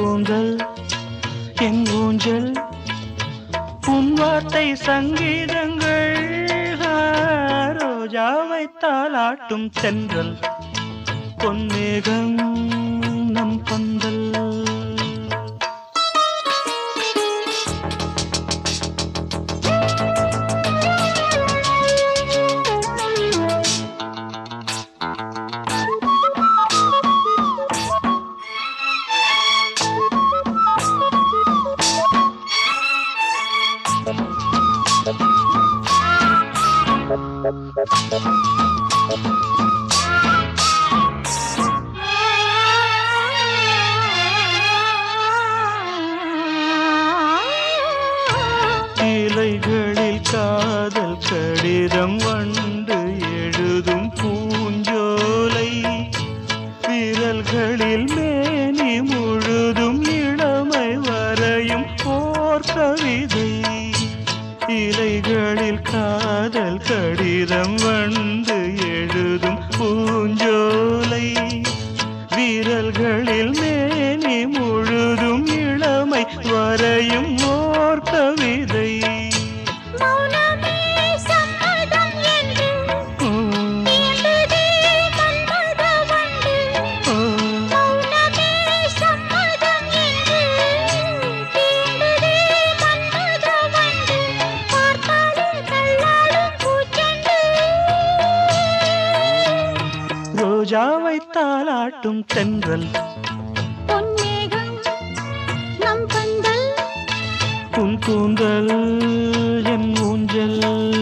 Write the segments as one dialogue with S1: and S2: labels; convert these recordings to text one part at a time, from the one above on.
S1: கூந்தல் என் ஊஞ்சல் உன் வார்த்தை சங்கீதங்கள் ஆ, ரோஜாவை தாளாட்டும் தென்றல் பொன்மேகம் நம் பந்தல் இலைகளில் காதல் கடிதம் வண்டு எழுதும் பூஞ்சோலை விரல்களில் மேனி முழுதும் இளமை வரையும் ஓர் கவிதை இலைகளில் காதல் கடிதம் வண்டு எழுதும் பூஞ்சோலை விரல்களில் மேனி முழுதும் இளமை வரையும் ஓர் கவிதை
S2: மௌனமே சம்மதம் என்று
S1: உம்,
S2: தீண்டுதே மன்மத வண்டு.
S1: உம்,
S2: மௌனமே சம்மதம் என்று தீண்டுதே மன்மத வண்டு. பார்த்தாலே தள்ளாடும் பூச்செண்டு.
S1: ரோஜாவை தாளாட்டும் தென்றல்
S2: பொன்மேகம் நம் பந்தல்
S1: உன் கூந்தல் என் ஊஞ்சல்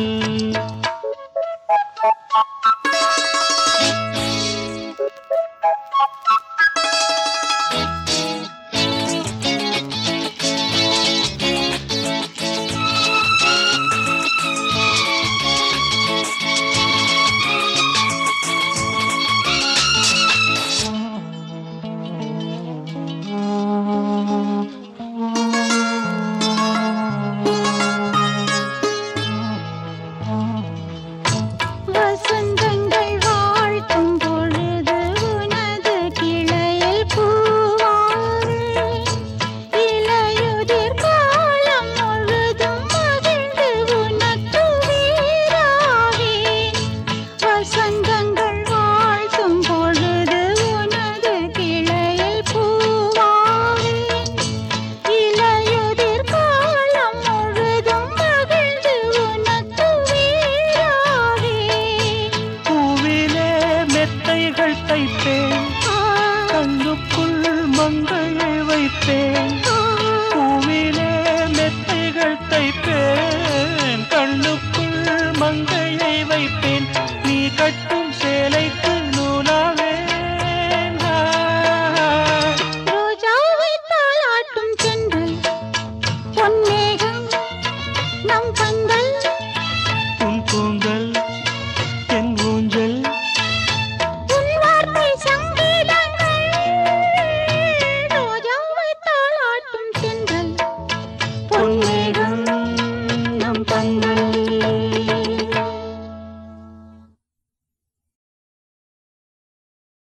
S2: வசந்தங்கள் வாழ்த்தும் பொழுது உனது கிளையில் பூவாறு இலையுதிர் காலம் முழுதும் மகிழ்ந்து உனக்கு வீராவேன் வசந்தங்கள் வாழ்த்தும் பொழுது உனது கிளையில் பூவாவேன் இலையுதிர் காலம் முழுதும் மகிழ்ந்து உனக்கு வீராவேன்
S1: பூவிலே மெத்தைகள் தைப்பேன் கண்ணுக்குள் மங்கையை வைப்பேன் பூவிலே மெத்தைகள் தைப்பேன் கண்ணுக்குள் மங்கையை வைப்பேன் நீ கட்ட